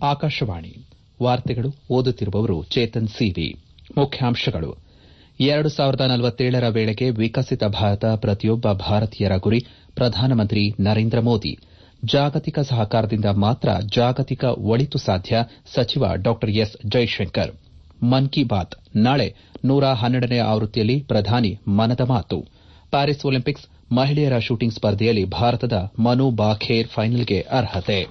ಆಕಾಶವಾಣಿ ವಾರ್ತೆಗಳು ಓದುತ್ತಿರುವವರು ಚೇತನ್ ಸಿವಿ ಮುಖ್ಯಾಂಶಗಳು ಎರಡು ಸಾವಿರದ ನಲವತ್ತೇಳರ ವೇಳೆಗೆ ವಿಕಸಿತ ಭಾರತ ಪ್ರತಿಯೊಬ್ಬ ಭಾರತೀಯರ ಗುರಿ ಪ್ರಧಾನಮಂತ್ರಿ ನರೇಂದ್ರ ಮೋದಿ ಜಾಗತಿಕ ಸಹಕಾರದಿಂದ ಮಾತ್ರ ಜಾಗತಿಕ ಒಳಿತು ಸಾಧ್ಯ ಸಚಿವ ಡಾ ಎಸ್ ಜೈಶಂಕರ್ ಮನ್ ಕಿ ಬಾತ್ ನಾಳೆ ನೂರ ಹನ್ನೆರಡನೇ ಆವೃತ್ತಿಯಲ್ಲಿ ಪ್ರಧಾನಿ ಮನದ ಮಾತು ಪ್ಯಾರಿಸ್ ಒಲಿಂಪಿಕ್ಸ್ ಮಹಿಳೆಯರ ಶೂಟಿಂಗ್ ಸ್ಪರ್ಧೆಯಲ್ಲಿ ಭಾರತದ ಮನು ಬಾಖೇರ್ ಫೈನಲ್ಗೆ ಅರ್ಹತೆ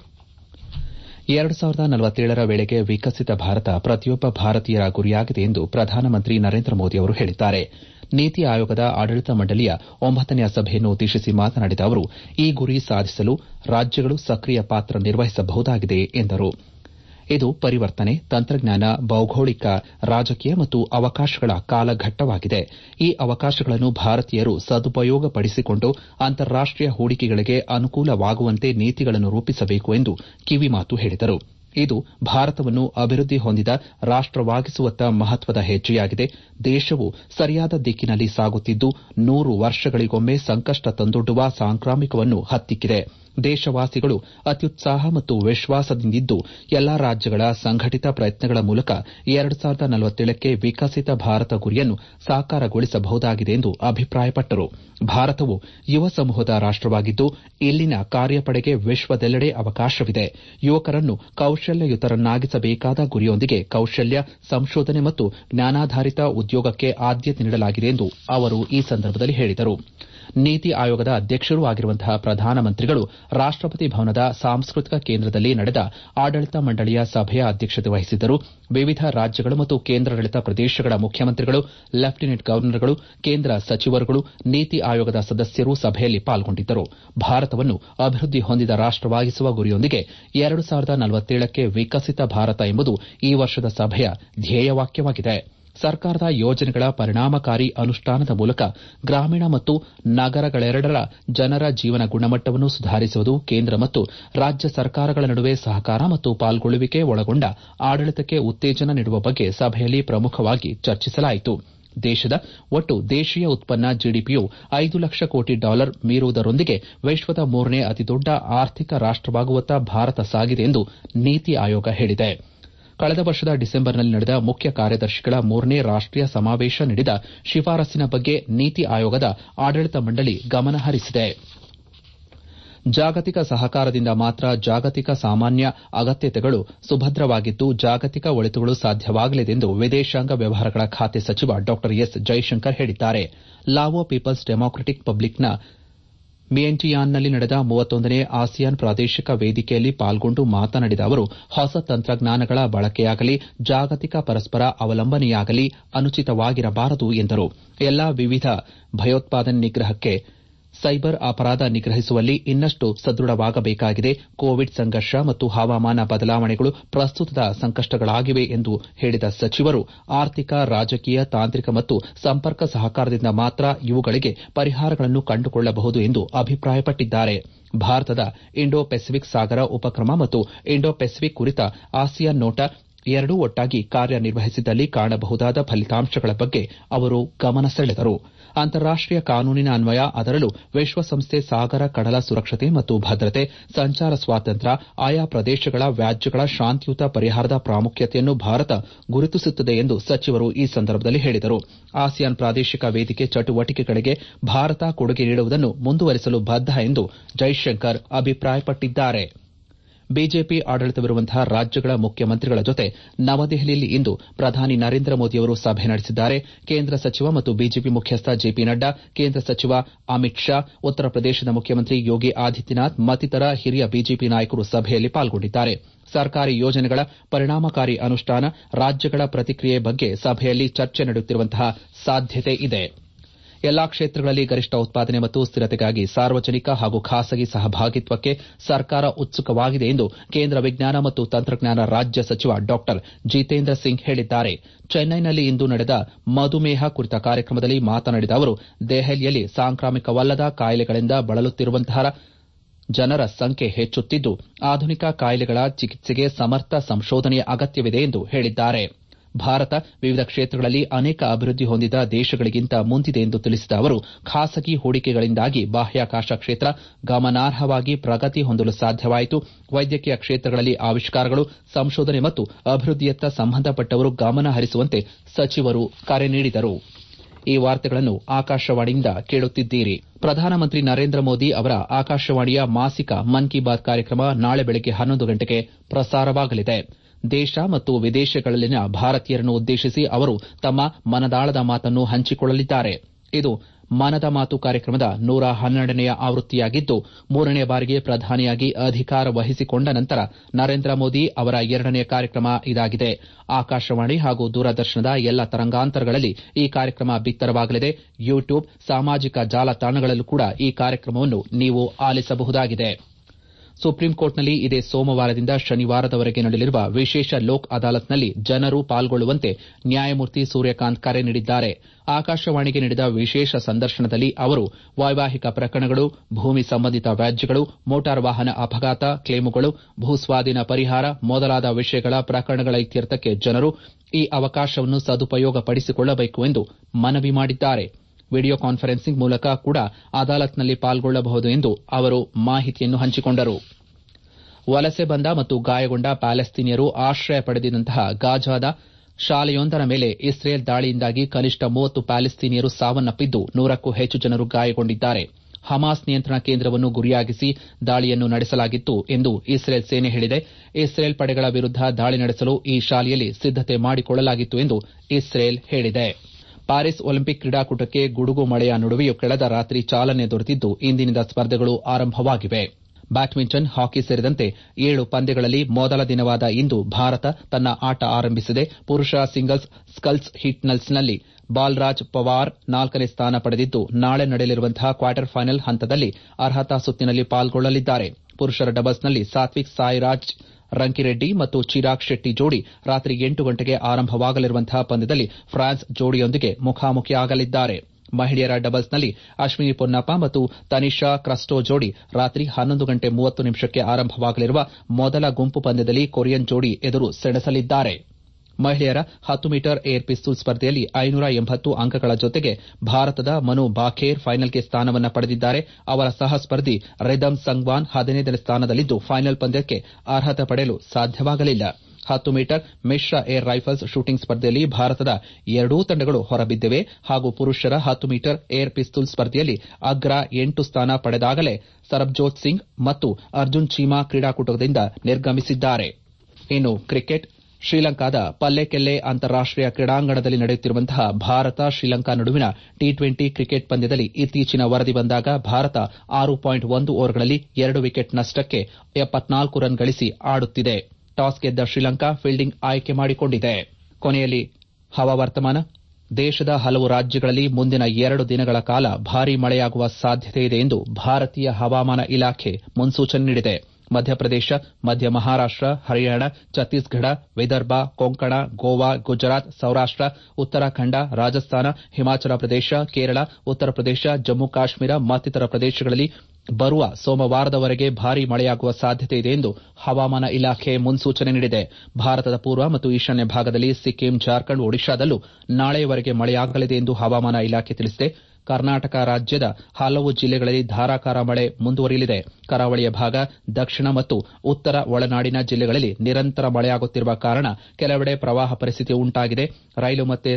ಎರಡು ಸಾವಿರದ ನಲವತ್ತೇಳರ ವೇಳೆಗೆ ವಿಕಸಿತ ಭಾರತ ಪ್ರತಿಯೊಬ್ಬ ಭಾರತೀಯರ ಗುರಿಯಾಗಿದೆ ಎಂದು ಪ್ರಧಾನಮಂತ್ರಿ ನರೇಂದ್ರ ಮೋದಿ ಅವರು ಹೇಳಿದ್ದಾರೆ ನೀತಿ ಆಯೋಗದ ಆಡಳಿತ ಮಂಡಳಿಯ ಒಂಬತ್ತನೆಯ ಸಭೆಯನ್ನು ಉದ್ದೇಶಿಸಿ ಮಾತನಾಡಿದ ಅವರು ಈ ಗುರಿ ಸಾಧಿಸಲು ರಾಜ್ಯಗಳು ಸಕ್ರಿಯ ಪಾತ್ರ ನಿರ್ವಹಿಸಬಹುದಾಗಿದೆ ಎಂದರು ಇದು ಪರಿವರ್ತನೆ ತಂತ್ರಜ್ಞಾನ ಭೌಗೋಳಿಕ ರಾಜಕೀಯ ಮತ್ತು ಅವಕಾಶಗಳ ಕಾಲಘಟ್ಟವಾಗಿದೆ ಈ ಅವಕಾಶಗಳನ್ನು ಭಾರತೀಯರು ಸದುಪಯೋಗಪಡಿಸಿಕೊಂಡು ಅಂತಾರಾಷ್ಟೀಯ ಹೂಡಿಕೆಗಳಿಗೆ ಅನುಕೂಲವಾಗುವಂತೆ ನೀತಿಗಳನ್ನು ರೂಪಿಸಬೇಕು ಎಂದು ಕಿವಿಮಾತು ಹೇಳಿದರು ಇದು ಭಾರತವನ್ನು ಅಭಿವೃದ್ದಿ ಹೊಂದಿದ ರಾಷ್ಟವಾಗಿಸುವತ್ತ ಮಹತ್ವದ ಹೆಜ್ಜೆಯಾಗಿದೆ ದೇಶವು ಸರಿಯಾದ ದಿಕ್ಕಿನಲ್ಲಿ ಸಾಗುತ್ತಿದ್ದು ನೂರು ವರ್ಷಗಳಿಗೊಮ್ಮೆ ಸಂಕಷ್ಟ ತಂದೊಡ್ಡುವ ಸಾಂಕ್ರಾಮಿಕವನ್ನು ಹತ್ತಿಕ್ಕಿದೆ ದೇಶವಾಸಿಗಳು ಅತ್ಯುತ್ಸಾಹ ಮತ್ತು ವಿಶ್ವಾಸದಿಂದಿದ್ದು ಎಲ್ಲಾ ರಾಜ್ಯಗಳ ಸಂಘಟಿತ ಪ್ರಯತ್ನಗಳ ಮೂಲಕ ಎರಡು ಸಾವಿರದ ನಲವತ್ತೇಳಕ್ಕೆ ವಿಕಸಿತ ಭಾರತ ಗುರಿಯನ್ನು ಸಾಕಾರಗೊಳಿಸಬಹುದಾಗಿದೆ ಎಂದು ಅಭಿಪ್ರಾಯಪಟ್ಟರು ಭಾರತವು ಯುವ ಸಮೂಹದ ರಾಷ್ಟವಾಗಿದ್ದು ಇಲ್ಲಿನ ಕಾರ್ಯಪಡೆಗೆ ವಿಶ್ವದೆಲ್ಲೆಡೆ ಅವಕಾಶವಿದೆ ಯುವಕರನ್ನು ಕೌಶಲ್ಯಯುತರನ್ನಾಗಿಸಬೇಕಾದ ಗುರಿಯೊಂದಿಗೆ ಕೌಶಲ್ಯ ಸಂಶೋಧನೆ ಮತ್ತು ಜ್ಞಾನಾಧಾರಿತ ಉದ್ಯೋಗಕ್ಕೆ ಆದ್ಯತೆ ನೀಡಲಾಗಿದೆ ಎಂದು ಅವರು ಈ ಸಂದರ್ಭದಲ್ಲಿ ಹೇಳಿದರು ನೀತಿ ಆಯೋಗದ ಅಧ್ಯಕ್ಷರೂ ಆಗಿರುವಂತಹ ಪ್ರಧಾನಮಂತ್ರಿಗಳು ರಾಷ್ಟಪತಿ ಭವನದ ಸಾಂಸ್ಕೃತಿಕ ಕೇಂದ್ರದಲ್ಲಿ ನಡೆದ ಆಡಳಿತ ಮಂಡಳಿಯ ಸಭೆಯ ಅಧ್ಯಕ್ಷತೆ ವಹಿಸಿದ್ದರು ವಿವಿಧ ರಾಜ್ಯಗಳು ಮತ್ತು ಕೇಂದ್ರಾಡಳಿತ ಪ್ರದೇಶಗಳ ಮುಖ್ಯಮಂತ್ರಿಗಳು ಲೆಫ್ಟಿನೆಂಟ್ ಗವರ್ನರ್ಗಳು ಕೇಂದ್ರ ಸಚಿವರುಗಳು ನೀತಿ ಆಯೋಗದ ಸದಸ್ಯರು ಸಭೆಯಲ್ಲಿ ಪಾಲ್ಗೊಂಡಿದ್ದರು ಭಾರತವನ್ನು ಅಭಿವೃದ್ದಿ ಹೊಂದಿದ ರಾಷ್ಟವಾಗಿಸುವ ಗುರಿಯೊಂದಿಗೆ ಎರಡು ಸಾವಿರದ ನಲವತ್ತೇಳಕ್ಕೆ ವಿಕಸಿತ ಭಾರತ ಎಂಬುದು ಈ ವರ್ಷದ ಸಭೆಯ ಧ್ಯೇಯವಾಕ್ಯವಾಗಿದೆ ಸರ್ಕಾರದ ಯೋಜನೆಗಳ ಪರಿಣಾಮಕಾರಿ ಅನುಷ್ಠಾನದ ಮೂಲಕ ಗ್ರಾಮೀಣ ಮತ್ತು ನಗರಗಳೆರಡರ ಜನರ ಜೀವನ ಗುಣಮಟ್ಟವನ್ನು ಸುಧಾರಿಸುವುದು ಕೇಂದ್ರ ಮತ್ತು ರಾಜ್ಯ ಸರ್ಕಾರಗಳ ನಡುವೆ ಸಹಕಾರ ಮತ್ತು ಪಾಲ್ಗೊಳ್ಳುವಿಕೆ ಒಳಗೊಂಡ ಆಡಳಿತಕ್ಕೆ ಉತ್ತೇಜನ ನೀಡುವ ಬಗ್ಗೆ ಸಭೆಯಲ್ಲಿ ಪ್ರಮುಖವಾಗಿ ಚರ್ಚಿಸಲಾಯಿತು ದೇಶದ ಒಟ್ಟು ದೇಶೀಯ ಉತ್ಪನ್ನ ಜಿಡಿಪಿಯು ಐದು ಲಕ್ಷ ಕೋಟಿ ಡಾಲರ್ ಮೀರುವುದರೊಂದಿಗೆ ವಿಶ್ವದ ಮೂರನೇ ಅತಿದೊಡ್ಡ ಆರ್ಥಿಕ ರಾಷ್ಟವಾಗುವತ್ತ ಭಾರತ ಸಾಗಿದೆ ಎಂದು ನೀತಿ ಆಯೋಗ ಹೇಳಿದೆ ಕಳೆದ ವರ್ಷದ ಡಿಸೆಂಬರ್ನಲ್ಲಿ ನಡೆದ ಮುಖ್ಯ ಕಾರ್ಯದರ್ಶಿಗಳ ಮೂರನೇ ರಾಷ್ಟೀಯ ಸಮಾವೇಶ ನೀಡಿದ ಶಿಫಾರಸ್ಸಿನ ಬಗ್ಗೆ ನೀತಿ ಆಯೋಗದ ಆಡಳಿತ ಮಂಡಳಿ ಗಮನ ಹರಿಸಿದೆ ಜಾಗತಿಕ ಸಹಕಾರದಿಂದ ಮಾತ್ರ ಜಾಗತಿಕ ಸಾಮಾನ್ಯ ಅಗತ್ಯತೆಗಳು ಸುಭದ್ರವಾಗಿದ್ದು ಜಾಗತಿಕ ಒಳಿತುಗಳು ಸಾಧ್ಯವಾಗಲಿದೆ ಎಂದು ವಿದೇಶಾಂಗ ವ್ಯವಹಾರಗಳ ಖಾತೆ ಸಚಿವ ಡಾ ಎಸ್ ಜೈಶಂಕರ್ ಹೇಳಿದ್ದಾರೆ ಲಾವೋ ಪೀಪಲ್ಸ್ ಡೆಮಾಕ್ರಟಿಕ್ ರಿಪಬ್ಲಿಕ್ನ ವಿಯೆಂಟಿಯಾನ್ನಲ್ಲಿ ನಡೆದ ಮೂವತ್ತೊಂದನೇ ಆಸಿಯಾನ್ ಪ್ರಾದೇಶಿಕ ವೇದಿಕೆಯಲ್ಲಿ ಪಾಲ್ಗೊಂಡು ಮಾತನಾಡಿದ ಅವರು ಹೊಸ ತಂತ್ರಜ್ಞಾನಗಳ ಬಳಕೆಯಾಗಲಿ ಜಾಗತಿಕ ಪರಸ್ಪರ ಅವಲಂಬನೆಯಾಗಲಿ ಅನುಚಿತವಾಗಿರಬಾರದು ಎಂದರು ಎಲ್ಲಾ ವಿವಿಧ ಭಯೋತ್ಪಾದನೆ ನಿಗ್ರಹಕ್ಕೆ ಸೈಬರ್ ಅಪರಾಧ ನಿಗ್ರಹಿಸುವಲ್ಲಿ ಇನ್ನಷ್ಟು ಸದೃಢವಾಗಬೇಕಾಗಿದೆ ಕೋವಿಡ್ ಸಂಘರ್ಷ ಮತ್ತು ಹವಾಮಾನ ಬದಲಾವಣೆಗಳು ಪ್ರಸ್ತುತದ ಸಂಕಷ್ಟಗಳಾಗಿವೆ ಎಂದು ಹೇಳಿದ ಸಚಿವರು ಆರ್ಥಿಕ ರಾಜಕೀಯ ತಾಂತ್ರಿಕ ಮತ್ತು ಸಂಪರ್ಕ ಸಹಕಾರದಿಂದ ಮಾತ್ರ ಇವುಗಳಿಗೆ ಪರಿಹಾರಗಳನ್ನು ಕಂಡುಕೊಳ್ಳಬಹುದು ಎಂದು ಅಭಿಪ್ರಾಯಪಟ್ಟಿದ್ದಾರೆ ಭಾರತದ ಇಂಡೋ ಪೆಸಿಫಿಕ್ ಸಾಗರ ಉಪಕ್ರಮ ಮತ್ತು ಇಂಡೋ ಪೆಸಿಫಿಕ್ ಕುರಿತ ಆಸಿಯಾನ್ ನೋಟ ಎರಡೂ ಒಟ್ಟಾಗಿ ಕಾರ್ಯನಿರ್ವಹಿಸಿದಲ್ಲಿ ಕಾಣಬಹುದಾದ ಫಲಿತಾಂಶಗಳ ಬಗ್ಗೆ ಅವರು ಗಮನ ಸೆಳೆದರು ಅಂತಾರಾಷ್ಟೀಯ ಕಾನೂನಿನ ಅನ್ವಯ ಅದರಲ್ಲೂ ವಿಶ್ವಸಂಸ್ಥೆ ಸಾಗರ ಕಡಲ ಸುರಕ್ಷತೆ ಮತ್ತು ಭದ್ರತೆ ಸಂಚಾರ ಸ್ವಾತಂತ್ರ್ಯ ಆಯಾ ಪ್ರದೇಶಗಳ ವ್ಯಾಜ್ಯಗಳ ಶಾಂತಿಯುತ ಪರಿಹಾರದ ಪ್ರಾಮುಖ್ಯತೆಯನ್ನು ಭಾರತ ಗುರುತಿಸುತ್ತದೆ ಎಂದು ಸಚಿವರು ಈ ಸಂದರ್ಭದಲ್ಲಿ ಹೇಳಿದರು ಆಸಿಯಾನ್ ಪ್ರಾದೇಶಿಕ ವೇದಿಕೆ ಚಟುವಟಿಕೆಗಳಿಗೆ ಭಾರತ ಕೊಡುಗೆ ನೀಡುವುದನ್ನು ಮುಂದುವರಿಸಲು ಬದ್ದ ಎಂದು ಜೈಶಂಕರ್ ಅಭಿಪ್ರಾಯಪಟ್ಟಿದ್ದಾರೆ ಬಿಜೆಪಿ ಆಡಳಿತವಿರುವಂತಹ ರಾಜ್ಯಗಳ ಮುಖ್ಯಮಂತ್ರಿಗಳ ಜೊತೆ ನವದೆಹಲಿಯಲ್ಲಿ ಇಂದು ಪ್ರಧಾನಿ ನರೇಂದ್ರ ಮೋದಿಯವರು ಸಭೆ ನಡೆಸಿದ್ದಾರೆ ಕೇಂದ್ರ ಸಚಿವ ಮತ್ತು ಬಿಜೆಪಿ ಮುಖ್ಯಸ್ಥ ಜೆಪಿ ನಡ್ಡಾ ಕೇಂದ್ರ ಸಚಿವ ಅಮಿತ್ ಶಾ ಉತ್ತರ ಪ್ರದೇಶದ ಮುಖ್ಯಮಂತ್ರಿ ಯೋಗಿ ಆದಿತ್ಯನಾಥ್ ಮತ್ತಿತರ ಹಿರಿಯ ಬಿಜೆಪಿ ನಾಯಕರು ಸಭೆಯಲ್ಲಿ ಪಾಲ್ಗೊಂಡಿದ್ದಾರೆ ಸರ್ಕಾರಿ ಯೋಜನೆಗಳ ಪರಿಣಾಮಕಾರಿ ಅನುಷ್ಠಾನ ರಾಜ್ಯಗಳ ಪ್ರತಿಕ್ರಿಯೆ ಬಗ್ಗೆ ಸಭೆಯಲ್ಲಿ ಚರ್ಚೆ ನಡೆಯುತ್ತಿರುವಂತಹ ಸಾಧ್ಯತೆ ಇದೆ ಎಲ್ಲಾ ಕ್ಷೇತ್ರಗಳಲ್ಲಿ ಗರಿಷ್ಠ ಉತ್ಪಾದನೆ ಮತ್ತು ಸ್ಥಿರತೆಗಾಗಿ ಸಾರ್ವಜನಿಕ ಹಾಗೂ ಖಾಸಗಿ ಸಹಭಾಗಿತ್ವಕ್ಕೆ ಸರ್ಕಾರ ಉತ್ಸುಕವಾಗಿದೆ ಎಂದು ಕೇಂದ್ರ ವಿಜ್ಞಾನ ಮತ್ತು ತಂತ್ರಜ್ಞಾನ ರಾಜ್ಯ ಸಚಿವ ಡಾ ಜಿತೇಂದ್ರ ಸಿಂಗ್ ಹೇಳಿದ್ದಾರೆ ಚೆನ್ನೈನಲ್ಲಿ ಇಂದು ನಡೆದ ಮಧುಮೇಹ ಕುರಿತ ಕಾರ್ಯಕ್ರಮದಲ್ಲಿ ಮಾತನಾಡಿದ ಅವರು ದೆಹಲಿಯಲ್ಲಿ ಸಾಂಕ್ರಾಮಿಕವಲ್ಲದ ಕಾಯಿಲೆಗಳಿಂದ ಬಳಲುತ್ತಿರುವಂತಹ ಜನರ ಸಂಖ್ಯೆ ಹೆಚ್ಚುತ್ತಿದ್ದು ಆಧುನಿಕ ಕಾಯಿಲೆಗಳ ಚಿಕಿತ್ಸೆಗೆ ಸಮರ್ಥ ಸಂಶೋಧನೆಯ ಅಗತ್ಯವಿದೆ ಎಂದು ಹೇಳಿದ್ದಾರೆ ಭಾರತ ವಿವಿಧ ಕ್ಷೇತ್ರಗಳಲ್ಲಿ ಅನೇಕ ಅಭಿವೃದ್ಧಿ ಹೊಂದಿದ ದೇಶಗಳಿಗಿಂತ ಮುಂದಿದೆ ಎಂದು ತಿಳಿಸಿದ ಅವರು ಖಾಸಗಿ ಹೂಡಿಕೆಗಳಿಂದಾಗಿ ಬಾಹ್ಯಾಕಾಶ ಕ್ಷೇತ್ರ ಗಮನಾರ್ಹವಾಗಿ ಪ್ರಗತಿ ಹೊಂದಲು ಸಾಧ್ಯವಾಯಿತು ವೈದ್ಯಕೀಯ ಕ್ಷೇತ್ರಗಳಲ್ಲಿ ಆವಿಷ್ಕಾರಗಳು ಸಂಶೋಧನೆ ಮತ್ತು ಅಭಿವೃದ್ಧಿಯತ್ತ ಸಂಬಂಧಪಟ್ಟವರು ಗಮನ ಹರಿಸುವಂತೆ ಸಚಿವರು ಕರೆ ನೀಡಿದರು ಈ ವಾರ್ತೆಗಳನ್ನು ಆಕಾಶವಾಣಿಯಿಂದ ಕೇಳುತ್ತಿದ್ದೀರಿ ಪ್ರಧಾನಮಂತ್ರಿ ನರೇಂದ್ರ ಮೋದಿ ಅವರ ಆಕಾಶವಾಣಿಯ ಮಾಸಿಕ ಮನ್ ಕಿ ಬಾತ್ ಕಾರ್ಯಕ್ರಮ ನಾಳೆ ಬೆಳಗ್ಗೆ ಹನ್ನೊಂದು ಗಂಟೆಗೆ ಪ್ರಸಾರವಾಗಲಿದೆ ದೇಶ ಮತ್ತು ವಿದೇಶಗಳಲ್ಲಿನ ಭಾರತೀಯರನ್ನು ಉದ್ದೇಶಿಸಿ ಅವರು ತಮ್ಮ ಮನದಾಳದ ಮಾತನ್ನು ಹಂಚಿಕೊಳ್ಳಲಿದ್ದಾರೆ ಇದು ಮನದ ಮಾತು ಕಾರ್ಯಕ್ರಮದ ನೂರ ಹನ್ನೆರಡನೆಯ ಆವೃತ್ತಿಯಾಗಿದ್ದು ಮೂರನೇ ಬಾರಿಗೆ ಪ್ರಧಾನಿಯಾಗಿ ಅಧಿಕಾರ ವಹಿಸಿಕೊಂಡ ನಂತರ ನರೇಂದ್ರ ಮೋದಿ ಅವರ ಎರಡನೇ ಕಾರ್ಯಕ್ರಮ ಇದಾಗಿದೆ ಆಕಾಶವಾಣಿ ಹಾಗೂ ದೂರದರ್ಶನದ ಎಲ್ಲ ತರಂಗಾಂತರಗಳಲ್ಲಿ ಈ ಕಾರ್ಯಕ್ರಮ ಬಿತ್ತರವಾಗಲಿದೆ ಯೂಟ್ಯೂಬ್ ಸಾಮಾಜಿಕ ಜಾಲತಾಣಗಳಲ್ಲೂ ಕೂಡ ಈ ಕಾರ್ಯಕ್ರಮವನ್ನು ನೀವು ಆಲಿಸಬಹುದಾಗಿದೆ ಸುಪ್ರೀಂ ಕೋರ್ಟ್ನಲ್ಲಿ ಇದೇ ಸೋಮವಾರದಿಂದ ಶನಿವಾರದವರೆಗೆ ನಡೆಯಲಿರುವ ವಿಶೇಷ ಲೋಕ್ ಅದಾಲತ್ನಲ್ಲಿ ಜನರು ಪಾಲ್ಗೊಳ್ಳುವಂತೆ ನ್ಯಾಯಮೂರ್ತಿ ಸೂರ್ಯಕಾಂತ್ ಕರೆ ನೀಡಿದ್ದಾರೆ ಆಕಾಶವಾಣಿಗೆ ನೀಡಿದ ವಿಶೇಷ ಸಂದರ್ಶನದಲ್ಲಿ ಅವರು ವೈವಾಹಿಕ ಪ್ರಕರಣಗಳು ಭೂಮಿ ಸಂಬಂಧಿತ ವ್ಯಾಜ್ಯಗಳು ಮೋಟಾರ್ ವಾಹನ ಅಪಘಾತ ಕ್ಲೇಮುಗಳು ಭೂಸ್ವಾಧೀನ ಪರಿಹಾರ ಮೊದಲಾದ ವಿಷಯಗಳ ಪ್ರಕರಣಗಳ ಇತ್ಯರ್ಥಕ್ಕೆ ಜನರು ಈ ಅವಕಾಶವನ್ನು ಸದುಪಯೋಗಪಡಿಸಿಕೊಳ್ಳಬೇಕು ಎಂದು ಮನವಿ ಮಾಡಿದ್ದಾರೆ ವಿಡಿಯೋ ಕಾನ್ಫರೆನ್ಸಿಂಗ್ ಮೂಲಕ ಕೂಡ ಅದಾಲತ್ನಲ್ಲಿ ಪಾಲ್ಗೊಳ್ಳಬಹುದು ಎಂದು ಅವರು ಮಾಹಿತಿಯನ್ನು ಹಂಚಿಕೊಂಡರು ವಲಸೆ ಬಂದ ಮತ್ತು ಗಾಯಗೊಂಡ ಪ್ಯಾಲೆಸ್ತೀನಿಯರು ಆಶ್ರಯ ಪಡೆದಿದ್ದಂತಹ ಗಾಜಾದ ಶಾಲೆಯೊಂದರ ಮೇಲೆ ಇಸ್ರೇಲ್ ದಾಳಿಯಿಂದಾಗಿ ಕನಿಷ್ಠ ಮೂವತ್ತು ಪ್ಯಾಲೆಸ್ತೀನಿಯರು ಸಾವನ್ನಪ್ಪಿದ್ದು ನೂರಕ್ಕೂ ಹೆಚ್ಚು ಜನರು ಗಾಯಗೊಂಡಿದ್ದಾರೆ ಹಮಾಸ್ ನಿಯಂತ್ರಣ ಕೇಂದ್ರವನ್ನು ಗುರಿಯಾಗಿಸಿ ದಾಳಿಯನ್ನು ನಡೆಸಲಾಗಿತ್ತು ಎಂದು ಇಸ್ರೇಲ್ ಸೇನೆ ಹೇಳಿದೆ ಇಸ್ರೇಲ್ ಪಡೆಗಳ ವಿರುದ್ದ ದಾಳಿ ನಡೆಸಲು ಈ ಶಾಲೆಯಲ್ಲಿ ಸಿದ್ದತೆ ಮಾಡಿಕೊಳ್ಳಲಾಗಿತ್ತು ಎಂದು ಇಸ್ರೇಲ್ ಹೇಳಿದೆ ಪ್ಯಾರಿಸ್ ಒಲಿಂಪಿಕ್ ಕ್ರೀಡಾಕೂಟಕ್ಕೆ ಗುಡುಗು ಮಳೆಯ ನಡುವೆಯೂ ಕಳೆದ ರಾತ್ರಿ ಚಾಲನೆ ದೊರೆತಿದ್ದು ಇಂದಿನಿಂದ ಸ್ಪರ್ಧೆಗಳು ಆರಂಭವಾಗಿವೆ ಬ್ಯಾಡ್ಮಿಂಟನ್ ಹಾಕಿ ಸೇರಿದಂತೆ ಏಳು ಪಂದ್ಯಗಳಲ್ಲಿ ಮೊದಲ ದಿನವಾದ ಇಂದು ಭಾರತ ತನ್ನ ಆಟ ಆರಂಭಿಸಿದೆ ಪುರುಷರ ಸಿಂಗಲ್ಸ್ ಸ್ಕಲ್ಸ್ ಹಿಟ್ನಲ್ಸ್ನಲ್ಲಿ ಬಾಲ್ರಾಜ್ ಪವಾರ್ ನಾಲ್ಕನೇ ಸ್ಥಾನ ಪಡೆದಿದ್ದು ನಾಳೆ ನಡೆಯಲಿರುವಂತಹ ಕ್ವಾರ್ಟರ್ ಫೈನಲ್ ಹಂತದಲ್ಲಿ ಅರ್ಹತಾ ಸುತ್ತಿನಲ್ಲಿ ಪಾಲ್ಗೊಳ್ಳಲಿದ್ದಾರೆ ಪುರುಷರ ಡಬಲ್ಸ್ನಲ್ಲಿ ಸಾತ್ವಿಕ್ ಸಾಯಿರಾಜ್ ರಂಕಿರೆಡ್ಡಿ ಮತ್ತು ಚಿರಾಗ್ ಶೆಟ್ಟಿ ಜೋಡಿ ರಾತ್ರಿ ಎಂಟು ಗಂಟೆಗೆ ಆರಂಭವಾಗಲಿರುವಂತಹ ಪಂದ್ಯದಲ್ಲಿ ಫ್ರಾನ್ಸ್ ಜೋಡಿಯೊಂದಿಗೆ ಮುಖಾಮುಖಿಯಾಗಲಿದ್ದಾರೆ ಮಹಿಳೆಯರ ಡಬಲ್ಸ್ನಲ್ಲಿ ಅಶ್ವಿನಿ ಪೊನ್ನಪ್ಪ ಮತ್ತು ತನಿಷಾ ಕ್ರಸ್ಟೋ ಜೋಡಿ ರಾತ್ರಿ ಹನ್ನೊಂದು ಗಂಟೆ ಮೂವತ್ತು ನಿಮಿಷಕ್ಕೆ ಆರಂಭವಾಗಲಿರುವ ಮೊದಲ ಗುಂಪು ಪಂದ್ಯದಲ್ಲಿ ಕೊರಿಯನ್ ಜೋಡಿ ಎದುರು ಸೆಣಸಲಿದ್ದಾರೆ ಮಹಿಳೆಯರ ಹತ್ತು ಮೀಟರ್ ಏರ್ ಪಿಸ್ತೂಲ್ ಸ್ಪರ್ಧೆಯಲ್ಲಿ ಐನೂರ ಎಂಬತ್ತು ಅಂಕಗಳ ಜೊತೆಗೆ ಭಾರತದ ಮನು ಬಾಖೇರ್ ಫೈನಲ್ಗೆ ಸ್ಥಾನವನ್ನ ಪಡೆದಿದ್ದಾರೆ ಅವರ ಸಹ ಸ್ಪರ್ಧಿ ರಿದಮ್ ಸಂಗ್ವಾನ್ ಹದಿನೈದನೇ ಸ್ಥಾನದಲ್ಲಿದ್ದು ಫೈನಲ್ ಪಂದ್ಯಕ್ಕೆ ಅರ್ಹತೆ ಪಡೆಯಲು ಸಾಧ್ಯವಾಗಲಿಲ್ಲ ಹತ್ತು ಮೀಟರ್ ಮಿಶ್ರ ಏರ್ ರೈಫಲ್ಸ್ ಶೂಟಿಂಗ್ ಸ್ಪರ್ಧೆಯಲ್ಲಿ ಭಾರತದ ಎರಡೂ ತಂಡಗಳು ಹೊರಬಿದ್ದಿವೆ ಹಾಗೂ ಪುರುಷರ ಹತ್ತು ಮೀಟರ್ ಏರ್ ಪಿಸ್ತೂಲ್ ಸ್ಪರ್ಧೆಯಲ್ಲಿ ಅಗ್ರ ಎಂಟು ಸ್ಥಾನ ಪಡೆದಾಗಲೇ ಸರಬ್ಜೋತ್ ಸಿಂಗ್ ಮತ್ತು ಅರ್ಜುನ್ ಚೀಮಾ ಕ್ರೀಡಾಕೂಟದಿಂದ ನಿರ್ಗಮಿಸಿದ್ದಾರೆ ಇನ್ನು ಕ್ರಿಕೆಟ್ ಶ್ರೀಲಂಕಾದ ಪಲ್ಲೆಕೆಲ್ಲೆ ಅಂತಾರಾಷ್ಟೀಯ ಕ್ರೀಡಾಂಗಣದಲ್ಲಿ ನಡೆಯುತ್ತಿರುವಂತಹ ಭಾರತ ಶ್ರೀಲಂಕಾ ನಡುವಿನ ಟಿ ಟ್ವೆಂಟಿ ಕ್ರಿಕೆಟ್ ಪಂದ್ಯದಲ್ಲಿ ಇತ್ತೀಚಿನ ವರದಿ ಬಂದಾಗ ಭಾರತ ಆರು ಪಾಯಿಂಟ್ ಒಂದು ಓವರ್ಗಳಲ್ಲಿ ಎರಡು ವಿಕೆಟ್ ನಷ್ಟಕ್ಕೆ ಎಪ್ಪತ್ನಾಲ್ಕು ರನ್ ಗಳಿಸಿ ಆಡುತ್ತಿದೆ ಟಾಸ್ ಗೆದ್ದ ಶ್ರೀಲಂಕಾ ಫೀಲ್ಡಿಂಗ್ ಆಯ್ಕೆ ಮಾಡಿಕೊಂಡಿದೆ ಕೊನೆಯಲ್ಲಿ ಹವಾವರ್ತಮಾನ ದೇಶದ ಹಲವು ರಾಜ್ಯಗಳಲ್ಲಿ ಮುಂದಿನ ಎರಡು ದಿನಗಳ ಕಾಲ ಭಾರೀ ಮಳೆಯಾಗುವ ಸಾಧ್ಯತೆ ಇದೆ ಎಂದು ಭಾರತೀಯ ಹವಾಮಾನ ಇಲಾಖೆ ಮುನ್ಸೂಚನೆ ನೀಡಿದೆ ಮಧ್ಯಪ್ರದೇಶ ಮಧ್ಯ ಮಹಾರಾಷ್ಟ ಹರಿಯಾಣ ಛತ್ತೀಸ್ಗಢ ವಿದರ್ಭ ಕೊಂಕಣ ಗೋವಾ ಗುಜರಾತ್ ಸೌರಾಷ್ಟ ಉತ್ತರಾಖಂಡ ರಾಜಸ್ಥಾನ ಹಿಮಾಚಲ ಪ್ರದೇಶ ಕೇರಳ ಉತ್ತರ ಪ್ರದೇಶ ಜಮ್ಮು ಕಾಶ್ಮೀರ ಮತ್ತಿತರ ಪ್ರದೇಶಗಳಲ್ಲಿ ಬರುವ ಸೋಮವಾರದವರೆಗೆ ಭಾರೀ ಮಳೆಯಾಗುವ ಸಾಧ್ಯತೆ ಇದೆ ಎಂದು ಹವಾಮಾನ ಇಲಾಖೆ ಮುನ್ಸೂಚನೆ ನೀಡಿದೆ ಭಾರತದ ಪೂರ್ವ ಮತ್ತು ಈಶಾನ್ಯ ಭಾಗದಲ್ಲಿ ಸಿಕ್ಕಿಂ ಜಾರ್ಖಂಡ್ ಒಡಿಶಾದಲ್ಲೂ ನಾಳೆಯವರೆಗೆ ಮಳೆಯಾಗಲಿದೆ ಎಂದು ಹವಾಮಾನ ಇಲಾಖೆ ತಿಳಿಸಿದೆ ಕರ್ನಾಟಕ ರಾಜ್ಯದ ಹಲವು ಜಿಲ್ಲೆಗಳಲ್ಲಿ ಧಾರಾಕಾರ ಮಳೆ ಮುಂದುವರಿಯಲಿದೆ ಕರಾವಳಿಯ ಭಾಗ ದಕ್ಷಿಣ ಮತ್ತು ಉತ್ತರ ಒಳನಾಡಿನ ಜಿಲ್ಲೆಗಳಲ್ಲಿ ನಿರಂತರ ಮಳೆಯಾಗುತ್ತಿರುವ ಕಾರಣ ಕೆಲವೆಡೆ ಪ್ರವಾಹ ಪರಿಸ್ಥಿತಿ ಉಂಟಾಗಿದೆ ರೈಲು ಮತ್ತು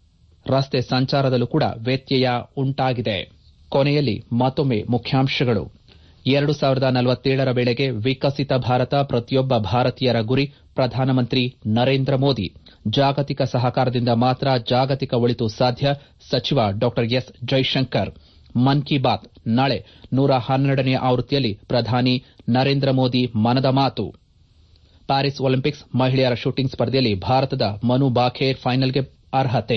ರಸ್ತೆ ಸಂಚಾರದಲ್ಲೂ ಕೂಡ ವ್ಯತ್ಯಯ ಉಂಟಾಗಿದೆ ಕೊನೆಯಲ್ಲಿ ಮತ್ತೊಮ್ಮೆ ಮುಖ್ಯಾಂಶಗಳು ಎರಡು ಸಾವಿರದ ನಲವತ್ತೇಳರ ವೇಳೆಗೆ ವಿಕಸಿತ ಭಾರತ ಪ್ರತಿಯೊಬ್ಬ ಭಾರತೀಯರ ಗುರಿ ಪ್ರಧಾನಮಂತ್ರಿ ನರೇಂದ್ರ ಮೋದಿ ಜಾಗತಿಕ ಸಹಕಾರದಿಂದ ಮಾತ್ರ ಜಾಗತಿಕ ಒಳಿತು ಸಾಧ್ಯ ಸಚಿವ ಡಾ ಎಸ್ ಜೈಶಂಕರ್ ಮನ್ ಕಿ ಬಾತ್ ನಾಳೆ ನೂರ ಹನ್ನೆರಡನೇ ಆವೃತ್ತಿಯಲ್ಲಿ ಪ್ರಧಾನಿ ನರೇಂದ್ರ ಮೋದಿ ಮನದ ಮಾತು ಪ್ಯಾರಿಸ್ ಒಲಿಂಪಿಕ್ಸ್ ಮಹಿಳೆಯರ ಶೂಟಿಂಗ್ ಸ್ಪರ್ಧೆಯಲ್ಲಿ ಭಾರತದ ಮನು ಬಾಖೇರ್ ಫೈನಲ್ಗೆ ಅರ್ಹತೆ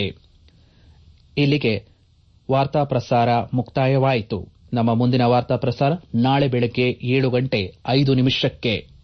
ಇಲ್ಲಿಗೆ ವಾರ್ತಾ ಪ್ರಸಾರ ಮುಕ್ತಾಯವಾಯಿತು ನಮ್ಮ ಮುಂದಿನ ವಾರ್ತಾ ಪ್ರಸಾರ ನಾಳೆ ಬೆಳಗ್ಗೆ ಏಳು ಗಂಟೆ ಐದು ನಿಮಿಷಕ್ಕೆ